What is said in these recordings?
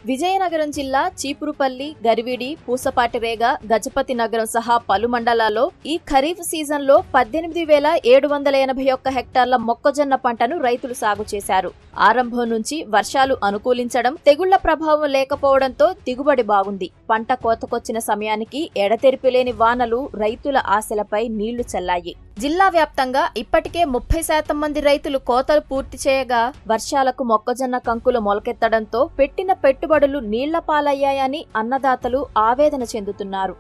విజయనగరం జిల్లా చీపురుపల్లి గరివిడి పూసపాటిరేగ గజపతి నగరం సహా పలు మండలాల్లో ఈ ఖరీఫ్ సీజన్లో పద్దెనిమిది వేల ఏడు వందల ఎనభై ఒక్క హెక్టార్ల మొక్కజొన్న పంటను రైతులు సాగు చేశారు ఆరంభం నుంచి వర్షాలు అనుకూలించడం తెగుళ్ల ప్రభావం లేకపోవడంతో దిగుబడి బాగుంది పంట కోతకొచ్చిన సమయానికి ఎడతెరిపిలేని వానలు రైతుల ఆశలపై నీళ్లు చల్లాయి జిల్లా వ్యాప్తంగా ఇప్పటికే ముప్పై శాతం మంది రైతులు కోతలు పూర్తి చేయగా వర్షాలకు మొక్కజొన్న కంకులు మొలకెత్తడంతో పెట్టిన పెట్టుబడులు నీళ్ల పాలయ్యాయని అన్నదాతలు ఆవేదన చెందుతున్నారు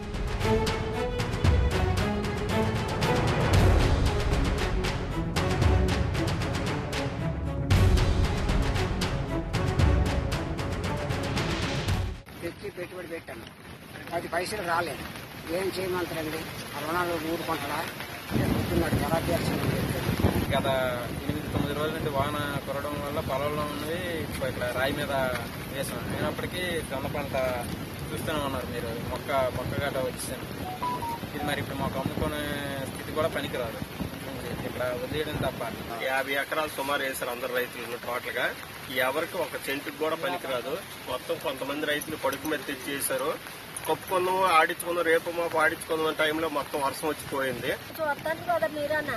తెచ్చి పెట్టుబడి పెట్టాను పది పైసలు రాలేదు ఏం చేయమంటారండి ఆ రుణాలు ఊరుకుంటారా కూర్చున్నాడు ఎలా తీర్చాలని చెప్పి. గత ఎనిమిది తొమ్మిది రోజుల నుండి వాన కురవడం వల్ల పొలంలో ఉన్నవి ఇప్పుడు ఇక్కడ రాయి మీద వేసాం అయినప్పటికీ జొన్న పంట చూస్తూనే ఉన్నారు మీరు మొక్క మొక్క గట్ట వచ్చేసాను ఇది మరి ఇప్పుడు మాకు అమ్ముకునే స్థితి కూడా పనికిరాదు ఇక్కడ వదిలేయడం తప్ప యాభై ఎకరాలు సుమారు వేశారు అందరు రైతులు టోటల్ గా ఎవరికి ఒక సెంటుకి కూడా పనికిరాదు మొత్తం కొంతమంది రైతులు పడుకు మీద తెచ్చి వేశారు కప్పుకుందాం ఆడించుకుందాం రేపు మాకు ఆడించుకుందాం టైంలో మొత్తం వర్షం వచ్చిపోయింది చూస్తాను కదా మీరన్నా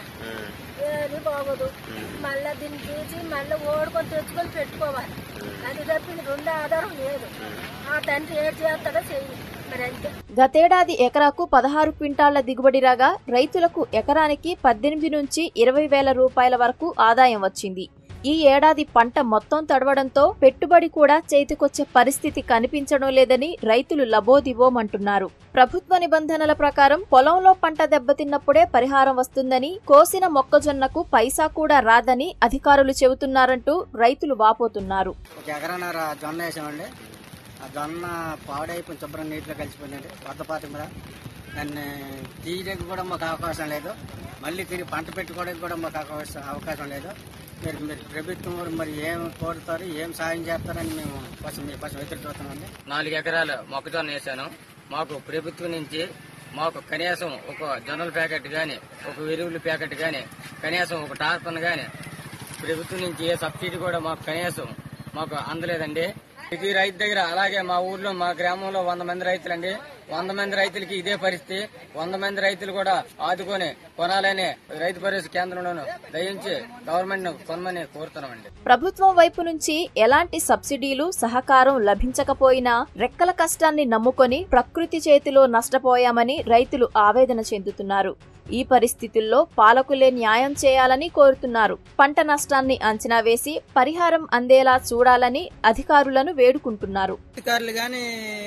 ఏది బాగోదు మళ్ళీ దీన్ని తీసి మళ్ళీ ఓడుకొని తెచ్చుకొని పెట్టుకోవాలి అది తప్పింది రెండు ఆధారం లేదు ఆ తండ్రి ఏం చేస్తాడో చెయ్యి మరి అంతే గతేడాది ఎకరాకు పదహారు క్వింటాళ్ల దిగుబడి రాగా రైతులకు ఎకరానికి పద్దెనిమిది నుంచి ఇరవై వేల రూపాయల వరకు ఆదాయం వచ్చింది ఈ ఏడాది పంట మొత్తం తడవడంతో పెట్టుబడి కూడా చేతికొచ్చే పరిస్థితి కనిపించడం లేదని రైతులు లబోదిబోమంటున్నారు ప్రభుత్వ నిబంధనల ప్రకారం పొలంలో పంట దెబ్బతిన్నప్పుడే పరిహారం వస్తుందని కోసిన మొక్కజొన్నకు పైసా కూడా రాదని అధికారులు చెబుతున్నారంటూ రైతులు వాపోతున్నారు ఒక ఎకరన్నర జొన్న వేసామండి ఆ జొన్న పాడైపోయి శుభ్రం నీటిలో కలిసిపోయిందండి వద్దపాతి మీద దాన్ని తీయడానికి కూడా మాకు అవకాశం లేదు మళ్ళీ తిరిగి పంట పెట్టుకోవడానికి కూడా మాకు అవకాశం అవకాశం లేదు మీరు మీరు ప్రభుత్వం వారు మరి ఏం కోరుతారు ఏం సాయం చేస్తారని మేము కోసం మీ కోసం ఎదురు చూస్తున్నామండి నాలుగు ఎకరాలు మొక్కజొన్న వేసాను మాకు ప్రభుత్వం నుంచి మాకు కనీసం ఒక జొన్నల ప్యాకెట్ గాని ఒక ఎరువుల ప్యాకెట్ గాని కనీసం ఒక టార్పన్ గాని ప్రభుత్వం నుంచి ఏ సబ్సిడీ కూడా మాకు కనీసం మాకు అందలేదండి ప్రతి రైతు దగ్గర అలాగే మా ఊర్లో మా గ్రామంలో వంద మంది రైతులండి వంద మంది రైతులకి ఇదే పరిస్థితి వంద మంది రైతులు కూడా ఆదుకొని కొనాలని రైతు భరోసా కేంద్రంలోను దయించి గవర్నమెంట్ కొనమని కోరుతున్నామండి ప్రభుత్వం వైపు నుంచి ఎలాంటి సబ్సిడీలు సహకారం లభించకపోయినా రెక్కల కష్టాన్ని నమ్ముకొని ప్రకృతి చేతిలో నష్టపోయామని రైతులు ఆవేదన చెందుతున్నారు ఈ పరిస్థితుల్లో పాలకులే న్యాయం చేయాలని కోరుతున్నారు పంట నష్టాన్ని అంచనా వేసి పరిహారం అందేలా చూడాలని అధికారులను వేడుకుంటున్నారు అధికారులు కానీ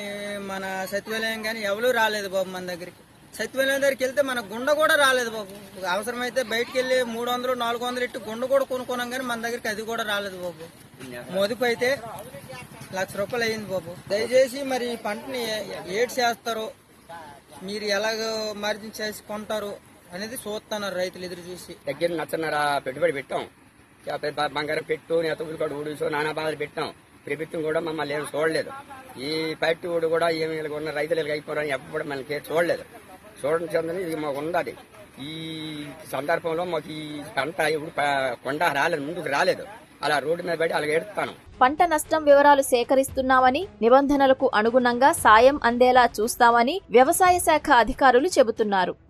మన సచివాలయం కానీ ఎవరు రాలేదు బాబు మన దగ్గరికి సచివాలయం దగ్గరికి వెళ్తే మన గుండ కూడా రాలేదు బాబు అవసరమైతే బయటికి వెళ్ళి మూడు వందలు నాలుగు వందలు ఇట్టు గుండ కూడా కొనుక్కున్నాం కానీ మన దగ్గరికి అది కూడా రాలేదు బాబు మొదుపు అయితే లక్ష రూపాయలు అయింది బాబు దయచేసి మరి ఈ పంటని ఏడు చేస్తారో మీరు ఎలాగ మార్జిన్ చేసి కొంటారు అనేది చూస్తున్నారు రైతులు ఎదురు చూసి దగ్గర నచ్చన్నర పెట్టుబడి పెట్టాం యాభై బ- బంగారం పెట్టు నెతపులు కూడా ఊడిసో నానా బాధలు పెట్టాం ప్రభుత్వం కూడా మమ్మల్ని ఏం చూడలేదు ఈ పార్టీ ఊడు కూడా ఏమి ఇలాగ ఉన్న రైతులు ఇలాగ అయిపోవడం ఎప్పుడు కూడా మనకి చూడలేదు చూడడం చెందని ఇది మాకు ఉన్నది ఈ సందర్భంలో మాకు ఈ పంట ఇప్పుడు ప- కొండ రాలేదు ముందుకు రాలేదు అలా రోడ్డు మీద పడి అలాగ ఎడుతాను పంట నష్టం వివరాలు సేకరిస్తున్నామని నిబంధనలకు అనుగుణంగా సాయం అందేలా చూస్తామని వ్యవసాయ శాఖ అధికారులు చెబుతున్నారు